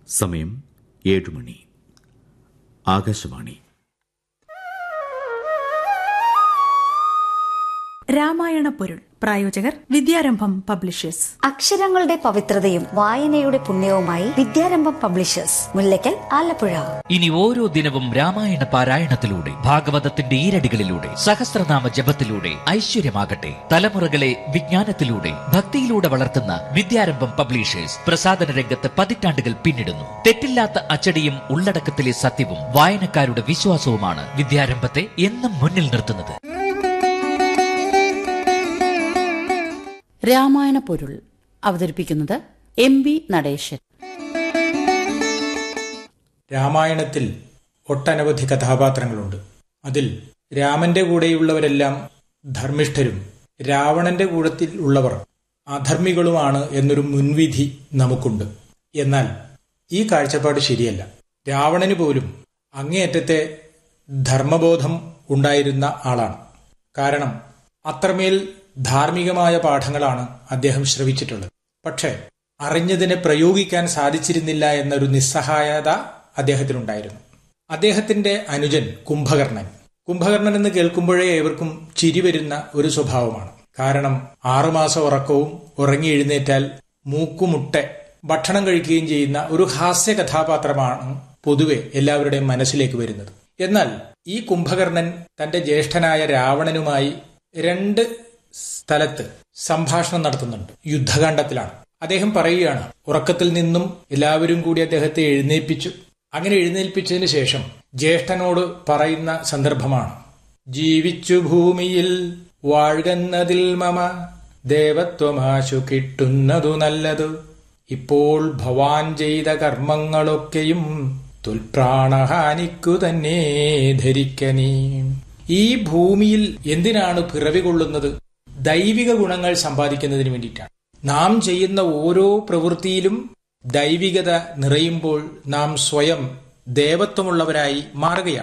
സമയം ഏഴ് മണി ആകാശവാണി രാമായണ പൊരുൾ പ്രായോജകർ വിദ്യാരംഭം പബ്ലിഷേഴ്സ് അക്ഷരങ്ങളുടെ പവിത്രതയും വായനയുടെ പുണ്യവുമായി വിദ്യാരംഭം പബ്ലിഷേഴ്സ് മുല്ലയ്ക്കൽ ആലപ്പുഴ ഇനി ഓരോ ദിനവും രാമായണ പാരായണത്തിലൂടെ ഭാഗവതത്തിന്റെ ഈരടികളിലൂടെ സഹസ്രനാമ ജപത്തിലൂടെ ഐശ്വര്യമാകട്ടെ തലമുറകളെ വിജ്ഞാനത്തിലൂടെ ഭക്തിയിലൂടെ വളർത്തുന്ന വിദ്യാരംഭം പബ്ലിഷേഴ്സ് പ്രസാദന രംഗത്ത് പതിറ്റാണ്ടുകൾ പിന്നിടുന്നു തെറ്റില്ലാത്ത അച്ചടിയും ഉള്ളടക്കത്തിലെ സത്യവും വായനക്കാരുടെ വിശ്വാസവുമാണ് വിദ്യാരംഭത്തെ എന്നും മുന്നിൽ നിർത്തുന്നത് രാമായണ പൊരുൾ അവതരിപ്പിക്കുന്നത് എം ബി നടേശൻ രാമായണത്തിൽ ഒട്ടനവധി കഥാപാത്രങ്ങളുണ്ട് അതിൽ രാമന്റെ കൂടെയുള്ളവരെല്ലാം ധർമ്മിഷ്ഠരും രാവണന്റെ കൂടത്തിൽ ഉള്ളവർ അധർമ്മികളുമാണ് എന്നൊരു മുൻവിധി നമുക്കുണ്ട് എന്നാൽ ഈ കാഴ്ചപ്പാട് ശരിയല്ല രാവണന് പോലും അങ്ങേയറ്റത്തെ ധർമ്മബോധം ഉണ്ടായിരുന്ന ആളാണ് കാരണം അത്രമേൽ ധാർമ്മികമായ പാഠങ്ങളാണ് അദ്ദേഹം ശ്രവിച്ചിട്ടുള്ളത് പക്ഷേ അറിഞ്ഞതിനെ പ്രയോഗിക്കാൻ സാധിച്ചിരുന്നില്ല എന്നൊരു നിസ്സഹായത അദ്ദേഹത്തിനുണ്ടായിരുന്നു അദ്ദേഹത്തിന്റെ അനുജൻ കുംഭകർണൻ കുംഭകർണൻ എന്ന് കേൾക്കുമ്പോഴേ ഏവർക്കും ചിരി വരുന്ന ഒരു സ്വഭാവമാണ് കാരണം ആറുമാസം ഉറക്കവും ഉറങ്ങി എഴുന്നേറ്റാൽ മൂക്കുമുട്ടെ ഭക്ഷണം കഴിക്കുകയും ചെയ്യുന്ന ഒരു ഹാസ്യ കഥാപാത്രമാണ് പൊതുവെ എല്ലാവരുടെയും മനസ്സിലേക്ക് വരുന്നത് എന്നാൽ ഈ കുംഭകർണൻ തന്റെ ജ്യേഷ്ഠനായ രാവണനുമായി രണ്ട് സ്ഥലത്ത് സംഭാഷണം നടത്തുന്നുണ്ട് യുദ്ധകാണ്ഡത്തിലാണ് അദ്ദേഹം പറയുകയാണ് ഉറക്കത്തിൽ നിന്നും എല്ലാവരും കൂടി അദ്ദേഹത്തെ എഴുന്നേൽപ്പിച്ചു അങ്ങനെ എഴുന്നേൽപ്പിച്ചതിന് ശേഷം ജ്യേഷ്ഠനോട് പറയുന്ന സന്ദർഭമാണ് ജീവിച്ചു ഭൂമിയിൽ വാഴുന്നതിൽ മമ ദേവത്വമാശു കിട്ടുന്നതു നല്ലതു ഇപ്പോൾ ഭവാൻ ചെയ്ത കർമ്മങ്ങളൊക്കെയും തുൽപ്രാണഹാനിക്കു തന്നെ ധരിക്കനീ ഈ ഭൂമിയിൽ എന്തിനാണ് പിറവി കൊള്ളുന്നത് ദൈവിക ഗുണങ്ങൾ സമ്പാദിക്കുന്നതിന് വേണ്ടിയിട്ടാണ് നാം ചെയ്യുന്ന ഓരോ പ്രവൃത്തിയിലും ദൈവികത നിറയുമ്പോൾ നാം സ്വയം ദേവത്വമുള്ളവരായി മാറുകയാണ്